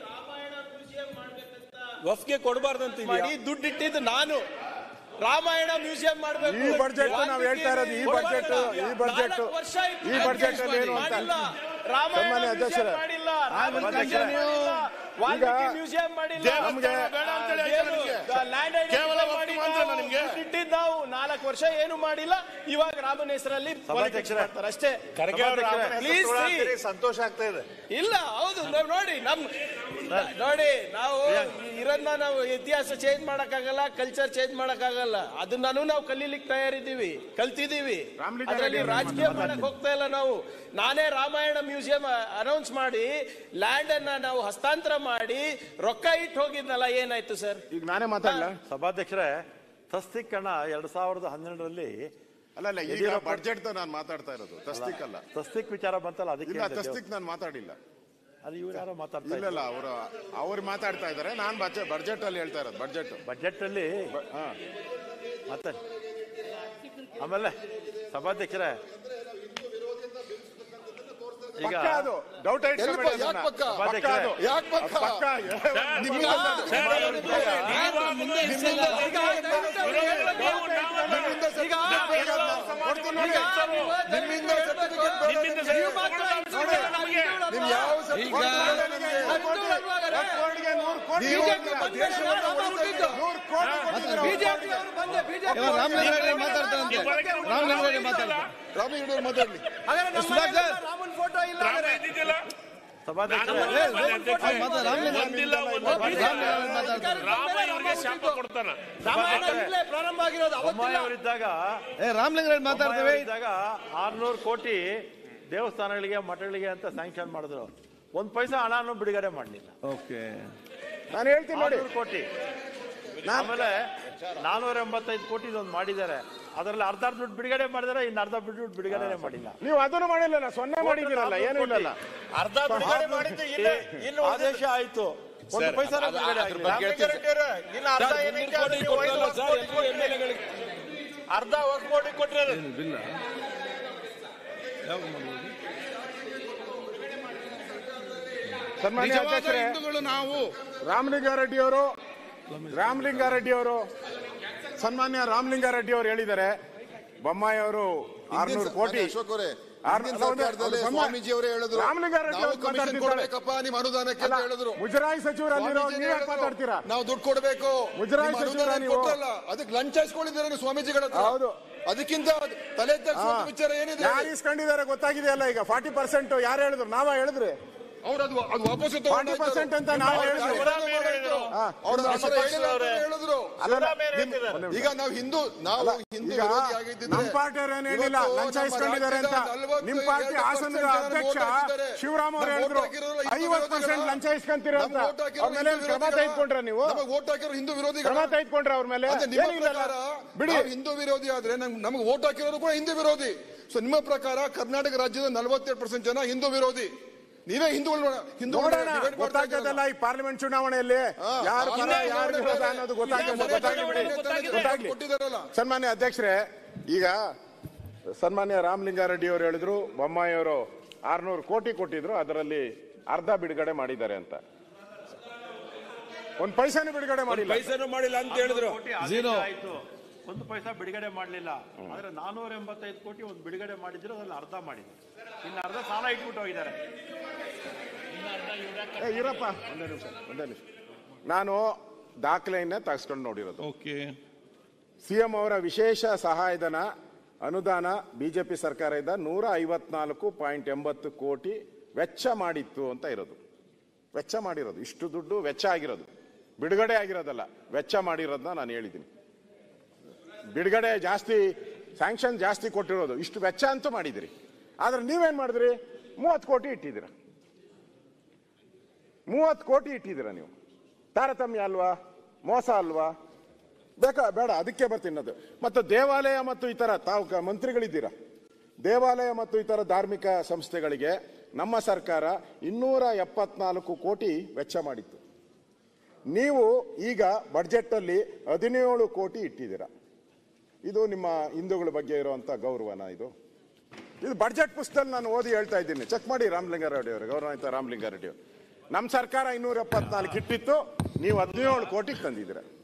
ವಫ್ಗೆ ಕೊಡಬಾರ್ದಂತ ಮಾಡಿ ದುಡ್ಡು ಇಟ್ಟಿದ್ದು ನಾನು ರಾಮಾಯಣ ಮ್ಯೂಸಿಯಂ ಮಾಡಬೇಕು
ಈ ಬಡ್ಜೆಟ್ ನಾವು ಹೇಳ್ತಾ ಇರೋದು ಈ ಬಡ್ಜೆಟ್ ಈ ಬಡ್ಜೆಟ್ ಈ ಬಡ್ಜೆಟ್ ಅಲ್ಲಿ ಏನು ಅಂತ
ಮಾಡಿಲ್ಲ ರಾಮಾಯಣ
ಸನ್ಮಾನ್ಯ ಅಧ್ಯಕ್ಷರೇ.
ಮ್ಯೂಸಿಯಂ ಮಾಡಿಲ್ಲ ರಾಮನ
ಅಧ್ಯಕ್ಷರೇ.
ಮಾಡಿಲ್ಲ ವಾಲ್ಮೀಕಿ
ಈಗ
ಮ್ಯೂಸಿಯಂ ಮಾಡಿಲ್ಲ
ದೇವಸ್ಥಾನ ಬೇಡ ಅಂತ ಹೇಳಿ ಆಯ್ತಾ ನಿಮ್ಗೆ?
ಲ್ಯಾಂಡ್
ಕೇವಲ ಒಪ್ಪು ಮಾತ್ರನಾ ನಿಮ್ಗೆ?
ಇಟ್ಟಿದ್ದು ನಾವು ನಾಲ್ಕು ವರ್ಷ ಏನು ಮಾಡಿಲ್ಲ ಇವಾಗ ರಾಮನ ಹೆಸರಲ್ಲಿ politics ಮಾಡ್ತಾರೆ ಅಷ್ಟೇ
ಖರ್ಗೆ ಅವ್ರು ರಾಮನ ಹೆಸರು
Please see.
ತುಳಾತೀರಿ, ಸಂತೋಷ ಆಗ್ತಾ ಇದೆ
ಇಲ್ಲ ಹೌದು ನಾವ್ ನೋಡಿ ನಮ್ ನೋಡಿ ನಾವು ಇರೋದನ್ನ ನಾವು ಇತಿಹಾಸ ಚೇಂಜ್ ಮಾಡಕ್ಕಾಗಲ್ಲ ಕಲ್ಚರ್ ಚೇಂಜ್ ಮಾಡಕ್ಕಾಗಲ್ಲ ಅದನ್ನೂ ನಾವು ಕಲೀಲಿಕ್ಕೆ ತಯಾರಿದ್ದೀವಿ ಕಲ್ತಿದ್ದೀವಿ
ರಾಮಲಿಂಗ
ಅದರಲ್ಲಿ
ರೆಡ್ಡಿ
ರಾಜಕೀಯ ಮಾಡಕ್ ಹೋಗ್ತಾ ಇಲ್ಲ ನಾವು ನಾನೇ ರಾಮಾಯಣ ಮ್ಯೂಸಿಯಂ ಅನೌನ್ಸ್ ಮಾಡಿ ಲ್ಯಾಂಡ್ ಅನ್ನ ನಾವು ಹಸ್ತಾಂತರ ಮಾಡಿ ರೊಕ್ಕ ಇಟ್ಟು ಹೋಗಿದ್ನಲ್ಲ ಏನಾಯ್ತು ಸರ್
ಈಗ ನಾನೇ ಮಾತಾಡಲ್ಲ
ಸಭಾಧ್ಯಕ್ಷರೇ ತಸ್ತೀಕರಣ ಎರಡ್ ಸಾವಿರದ ಹನ್ನೆರಡರಲ್ಲಿ
ಅಲ್ಲ ಅಲ್ಲ ಈಗ
ಯಡಿಯೂರಪ್ಪ-
ಬಡ್ಜೆಟ್ ನಾನು ಮಾತಾಡ್ತಾ ಇರೋದು ತಸ್ತಿಕ್ ಅಲ್ಲ
ತಸ್ತೀಕ್ ವಿಚಾರ ಬಂತಲ್ಲ ಅದಕ್ಕೆ
ಇಲ್ಲ
ಹೇಳಿದೆ.
ತಸ್ತಿಕ್ ನಾನು ಮಾತಾಡಿಲ್ಲ
ಅದು ಇವ್ರು ಯಾರೋ ಮಾತಾಡ್ತಾ
ಇಲ್ಲ ಇಲ್ಲ ಅವರು ಅವ್ರು ಮಾತಾಡ್ತಾ ಇದ್ದಾರೆ ನಾನು ಬಡ್ಜೆಟ್ ಅಲ್ಲಿ ಹೇಳ್ತಾ ಇರೋದು ಬಡ್ಜೆಟ್
ಬಜೆಟ್ ಅಲ್ಲಿ ಮತ್ತೆ ಆಮೇಲೆ ಸಭಾಧ್ಯಕ್ಷರೇ ಈಗ
ಪಕ್ಕ ಅದು ಡೌಟ್
ಎಲ್ಲಿ ಪ- ಯಾಕ್ ಪಕ್ಕ?
ಪಕ್ಕ ಅದು
ಯಾಕ್ ಪಕ್ಕ?
ಪಕ್ಕ
ನಿಮ್ಮಿಂದ
ಮುಂದೆ ಇರ್ಸಲ್ಲ.
ನಿಮ್ಮಿಂದ certificate ಬೇಕಾದ್ರೆ ಕೊಡ್ತೀನಿ ನೋಡಿ. ನಿಮ್ಮಿಂದ certificate ಬೇಡ
ನಿಮ್ಮಿಂದ
ನನಗೆ. ನಿಮ್ ಯಾವ
ಈಗ
certificate ಬೇಡ ನನಗೆ.
ಕೋಟಿಗೆ ನೂರು ಕೋಟಿ
ನೀವು ದೇಶವನ್ನು ಉಳಿಸಿದ್ದೀರಾ?
ನೂರು ಕೋಟಿ ಕೊಟ್ಟಿದ್ದೀರಾ?
ಇವಾಗ ರಾಮಲಿಂಗಾರೆಡ್ಡಿ ಮಾತಾಡ್ತಾರಂತೆ ರಾಮಲಿಂಗಾರೆಡ್ಡಿ ಮಾತಾಡ್ತಾರೆ
ರಾಮಲಿಂಗೇಗೌಡರು ಮಾತಾಡ್ಲಿ
ಸುಧಾಕರ್
ರಾಮನ್ ಫೋಟೋ ಇಲ್ಲ
ರಾಮ ಇದ್ದಿದ್ದಿಲ್ಲ
ಸಭಾಧ್ಯಕ್ಷರೇ
ಮಾತಾಡ ರಾಮಲಿಂಗ
ಒಂದಿಲ್ಲ ಒಂದು
ರಾಮಲಿಂಗಾರೆಡ್ಡಿ ಮಾತಾಡ್ತಾರೆ
ರಾಮ ಇವ್ರಿಗೆ ಶಾಪ ಕೊಡ್ತಾನ
ರಾಮಾಯಣ ಇಲ್ಲೇ ಪ್ರಾರಂಭ ಆಗಿರೋದು
ಬೊಮ್ಮಾಯಿ
ಅವತ್ತಿಲ್ಲ
ಅವರಿದ್ದಾಗ
ಏ ರಾಮಲಿಂಗಾರೆಡ್ಡಿ ಮಾತಾಡ್ತೇವೆ
ಇದ್ದಾಗ ಆರ್ನೂರು ಕೋಟಿ ದೇವಸ್ಥಾನಗಳಿಗೆ ಮಠಗಳಿಗೆ ಅಂತ ಸ್ಯಾಂಕ್ಷನ್ ಮಾಡಿದ್ರು ಒಂದ್ ಪೈಸಾ ಹಣನೂ ಬಿಡುಗಡೆ ಮಾಡಲಿಲ್ಲ
ಓಕೆ
ನಾನು ಹೇಳ್ತೀನಿ ನೋಡಿ
ಆರ್ನೂರು ಕೋಟಿ ಆಮೇಲೆ ನಾನೂರ ಎಂಬತ್ತೈದು ಕೋಟಿ ಒಂದು ಮಾಡಿದ್ದಾರೆ ಅದರಲ್ಲಿ ಅರ್ಧ ದುಡ್ಡು ಬಿಡುಗಡೆ ಮಾಡಿದಾರೆ ಇನ್ನು ಅರ್ಧ ದುಡ್ಡು ಬಿಡುಗಡೆ ಮಾಡಿಲ್ಲ
ನೀವು ಅದನ್ನು ಮಾಡಿಲ್ಲಲ್ಲ ಸೊನ್ನೆ ಮಾಡಿದ್ದೀರಲ್ಲ ಏನೂ ಇಲ್ಲಲ್ಲ
ಅರ್ಧ ಬಿಡುಗಡೆ ಮಾಡಿದ್ದು ಇಲ್ಲ ಇನ್ನು
ಆದೇಶ ಆಯ್ತು ಒಂದು ಪೈಸಾ ಬಿಡುಗಡೆ ಆಗಿಲ್ಲ
ರಾಮಲಿಂಗಾರೆಡ್ಡಿ ಅವ್ರೆ, ಇನ್ನು ಅರ್ಧ ಏನಕ್ಕೆ ಅದು ನೀವು ಐದು ವರ್ಷ ಕೋಟಿ ಕೊಟ್ಟಿರಿ. ಅರ್ಧ ವರ್ಷ ಕೋಟಿ ಕೊಟ್ಟಿರೋದು
ಬಿಲ್ಲ ಯಾವಾಗ ಮಾಡ್ಬೋದು
ಸನ್ಮಾನ್ಯ
ನಿಜವಾದ
ಅಧ್ಯಕ್ಷರೇ
ಹಿಂದೂಗಳು ನಾವು
ರಾಮಲಿಂಗಾರೆಡ್ಡಿ ಅವರು ರಾಮಲಿಂಗಾರೆಡ್ಡಿ ಅವರು ಸನ್ಮಾನ್ಯ ರಾಮಲಿಂಗಾರೆಡ್ಡಿ ಅವರು ಹೇಳಿದ್ದಾರೆ ಬೊಮ್ಮಾಯಿ ಅವರು ಆರ್ನೂರು ಕೋಟಿ
ಅಶೋಕ್ ಅವರೇ
ಆರ್ನೂರು-
ಹಿಂದಿನ ಸರ್ಕಾರದಲ್ಲಿ
ಅದು ಬೊಮ್ಮಾಯಿ-
ಸ್ವಾಮೀಜಿ ಅವರೇ ಹೇಳಿದ್ರು
ರಾಮಲಿಂಗಾರೆಡ್ಡಿ
ನಾವು
ಅವ್ರು
ಕಮಿಷನ್
ಮಾತಾಡ್ತಿದ್ದಾರೆ.
ಕೊಡ್ಬೇಕಪ್ಪ ನಿಮ್ಮ ಅನುದಾನಕ್ಕೆ ಅಂತ
ಅಲ್ಲ,
ಹೇಳಿದ್ರು
ಮುಜರಾಯಿ ಸಚಿವರಲ್ಲಿರೋ
ಸ್ವಾಮೀಜಿ
ನೀವೇ
ಹೇಳಿದ್ರು,
ಮಾತಾಡ್ತೀರಾ
ನಾವು ದುಡ್ಡು ಕೊಡಬೇಕು
ಮುಜರಾಯಿ
ನಿಮ್ಮ
ಸಚಿವರ
ಅನುದಾನ
ನೀವು.
ಕೊಟ್ರಲ್ಲ ಅದಕ್ಕೆ ಲಂಚ್ ಹಾಯಿಸ್ಕೊಂಡಿದ್ದಾರೆ ಸ್ವಾಮೀಜಿಗಳ ಹತ್ರ.
ಹೌದು.
ಅದಕ್ಕಿಂತ ತಲೆ ತಗ್ಗಿಸುವಂತ ವಿಚಾರ ಏನಿದೆ
ಯಾರು ಇಸ್ಕೊಂಡಿದ್ದಾರೆ ಗೊತ್ತಾಗಿದೆಯಲ್ಲ ಈಗ ಫಾರ್ಟಿ ಪರ್ಸೆಂಟ್ ಯಾರು ಹೇಳಿದ್ರು ನಾವ ಹೇಳಿದ್ರೆ
ಅವ್ರು ಅದು ಅದು ವಾಪಸ್
ಫಾರ್ಟಿ ಪರ್ಸೆಂಟ್ ಅಂತ ನಾವು ಹೇಳಿದ್ರು
ಅವ್ರ ಹೆಸರು ಹೇಳಿಲ್ಲ ಅಂತ ಹೇಳಿದ್ರು
ಅಲ್ಲ,
ನಿಮ್- ಈಗ ನಾವು ಹಿಂದೂ ನಾವು
ಅಲ್ಲ,
ಹಿಂದೂ
ಈಗ
ವಿರೋಧಿ ಆಗಿದ್ದಿದ್ರೆ
ನಮ್ಮ ಪಾರ್ಟಿಯವರು ಏನ್ ಹೇಳಿಲ್ಲ
ಇವತ್ತು
ಲಂಚ
ನಮ್ಮ
ಇಸ್ಕೊಂಡಿದ್ದಾರೆ ಅಂತ
ರಾಜ್ಯದ ನಲವತ್ತು
ನಿಮ್ ಪಾರ್ಟಿ
ಎರಡು
ಹಾಸನದ
percent ಜನ
ಅಧ್ಯಕ್ಷ
vote ಹಾಕಿದ್ದಾರೆ.
ಶಿವರಾಮ್ ಅವರು
ನಮ್ಮ
ಹೇಳಿದ್ರು
vote ಹಾಕಿರೋರು ಹಿಂದೂ
ಐವತ್ತು ಪರ್ಸೆಂಟ್
ವಿರೋಧಿಗಳ.
ಲಂಚ ಇಸ್ಕೊಂತೀರ ಅಂತ
ನಮ್ಮ vote ಹಾಕಿರೋರು
ಅವ್ರ ಮೇಲೆ
ಹಿಂದೂ
ಕ್ರಮ
ವಿರೋಧಿಗಳ.
ತೆಗೆದುಕೊಂಡ್ರ ನೀವು
ನಮಗೆ vote ಹಾಕಿರೋರು ಹಿಂದೂ ವಿರೋಧಿಗಳ.
ಕ್ರಮ ತೆಗೆದುಕೊಂಡ್ರ ಅವ್ರ ಮೇಲೆ
ಅದೇ ನಿಮ್ಮ
ಏನಿಲ್ಲ
ಪ್ರಕಾರ
ಬಿಡಿ
ನಾವು ಹಿಂದೂ ವಿರೋಧಿ ಆದ್ರೆ ನಮ್- ನಮ್ಗೆ ವೋಟ್ ಹಾಕಿರೋರು ಕೂಡ ಹಿಂದೂ ವಿರೋಧಿ ಸೊ ನಿಮ್ಮ ಪ್ರಕಾರ ಕರ್ನಾಟಕ ರಾಜ್ಯದ ನಲವತ್ತೆರಡು ಪರ್ಸೆಂಟ್ ಜನ ಹಿಂದೂ ವಿರೋಧಿ ನೀವೇ ಹಿಂದೂಗಳು
ನೋಡೋಣ ಗೊತ್ತಾಗ್ತದಲ್ಲ ಈ ಪಾರ್ಲಿಮೆಂಟ್ ಚುನಾವಣೆಯಲ್ಲಿ ಯಾರು ಪರ ಯಾರು ವಿರೋಧ ಅನ್ನೋದು ಗೊತ್ತಾಗ್ತದೆ ಗೊತ್ತಾಗ್ಲಿ ಬಿಡಿ ಗೊತ್ತಾಗ್ಲಿ
ಕೊಟ್ಟಿದ್ದಾರಲ್ಲ
ಸನ್ಮಾನ್ಯ ಅಧ್ಯಕ್ಷರೇ ಈಗ ಸನ್ಮಾನ್ಯ ರಾಮಲಿಂಗಾರೆಡ್ಡಿ ಅವರು ಹೇಳಿದ್ರು ಬೊಮ್ಮಾಯಿ ಅವರು ಆರ್ನೂರು ಕೋಟಿ ಕೊಟ್ಟಿದ್ರು ಅದರಲ್ಲಿ ಅರ್ಧ ಬಿಡುಗಡೆ ಮಾಡಿದ್ದಾರೆ ಅಂತ ಒಂದ್ ಪೈಸಾನು ಬಿಡುಗಡೆ ಮಾಡಿಲ್ಲ
ಪೈಸೆನೂ ಮಾಡಿಲ್ಲ ಅಂತ ಹೇಳಿದ್ರು
ಕೋಟಿ
Zero.
ಆಯ್ತು ಒಂದು ಪೈಸಾ ಬಿಡುಗಡೆ ಮಾಡಲಿಲ್ಲ ಆದ್ರೆ ನಾನೂರ ಎಂಬತ್ತೈದು ಕೋಟಿ ಒಂದು ಬಿಡುಗಡೆ ಮಾಡಿದ್ರು ಅದ್ರಲ್ಲಿ ಅರ್ಧ ಮಾಡಿದ್ರು ಇನ್ನು ಅರ್ಧ ಸಾಲ ಇಟ್ಬಿಟ್ಟು ಹೋಗಿದ್ದಾರೆ
ಏ, ಇರಪ್ಪ ಒಂದೇ ನಿಮಿಷ ಒಂದೇ ನಿಮಿಷ ನಾನು ದಾಖಲೆಯನ್ನ ತೆಗೆಸ್ಕೊಂಡು ನೋಡಿರೋದು
ಓಕೆ
ಸಿಎಂ ಅವರ ವಿಶೇಷ ಸಹಾಯಧನ ಅನುದಾನ ಬಿಜೆಪಿ ಸರ್ಕಾರದಿಂದ ನೂರ ಐವತ್ನಾಲ್ಕು ಪಾಯಿಂಟ್ ಎಂಬತ್ತು ಕೋಟಿ ವೆಚ್ಚ ಮಾಡಿತ್ತು ಅಂತ ಇರೋದು ವೆಚ್ಚ ಮಾಡಿರೋದು ಇಷ್ಟು ದುಡ್ಡು ವೆಚ್ಚ ಆಗಿರೋದು ಬಿಡುಗಡೆ ಆಗಿರೋದಲ್ಲ ವೆಚ್ಚ ಮಾಡಿರೋದನ್ನ ನಾನು ಹೇಳಿದ್ದೀನಿ ಬಿಡುಗಡೆ ಜಾಸ್ತಿ ಸ್ಯಾಂಕ್ಷನ್ ಜಾಸ್ತಿ ಕೊಟ್ಟಿರೋದು ಇಷ್ಟು ವೆಚ್ಚ ಅಂತೂ ಮಾಡಿದಿರಿ ಆದ್ರೆ ನೀವೇನ್ ಮಾಡಿದ್ರಿ ಮೂವತ್ತು ಕೋಟಿ ಇಟ್ಟಿದ್ದೀರ ಮೂವತ್ತು ಕೋಟಿ ಇಟ್ಟಿದ್ದೀರ ನೀವು ತಾರತಮ್ಯ ಅಲ್ವಾ ಮೋಸ ಅಲ್ವಾ ಬೇಕಾ ಬೇಡ ಅದಕ್ಕೆ ಬರ್ತೀನಿ ಅದು ಮತ್ತು ದೇವಾಲಯ ಮತ್ತು ಇತರ ತಾವು ಕ- ಮಂತ್ರಿಗಳಿದ್ದೀರಾ ದೇವಾಲಯ ಮತ್ತು ಇತರ ಧಾರ್ಮಿಕ ಸಂಸ್ಥೆಗಳಿಗೆ ನಮ್ಮ ಸರ್ಕಾರ ಇನ್ನೂರ ಎಪ್ಪತ್ನಾಲ್ಕು ಕೋಟಿ ವೆಚ್ಚ ಮಾಡಿತ್ತು ನೀವು ಈಗ ಬಡ್ಜೆಟ್ ಅಲ್ಲಿ ಹದಿನೇಳು ಕೋಟಿ ಇಟ್ಟಿದ್ದೀರಾ ಇದು ನಿಮ್ಮ ಹಿಂದೂಗಳ ಬಗ್ಗೆ ಇರುವಂತ ಗೌರವನ ಇದು ಇದು ಬಡ್ಜೆಟ್ ಪುಸ್ತಕದಲ್ಲಿ ನಾನು ಓದಿ ಹೇಳ್ತಾ ಇದ್ದೀನಿ ಚೆಕ್ ಮಾಡಿ ರಾಮಲಿಂಗಾರೆಡ್ಡಿ ಅವರು ಗೌರವಾನ್ವಿತ ರಾಮಲಿಂಗಾರೆಡ್ಡಿ ಅವರು ನಮ್ಮ ಸರ್ಕಾರ ಇನ್ನೂರ ಎಪ್ಪತ್ನಾಲ್ಕು ಇಟ್ಟಿತ್ತು ನೀವು ಹದಿನೇಳು ಕೋಟಿಗೆ ತಂದಿದ್ದೀರಾ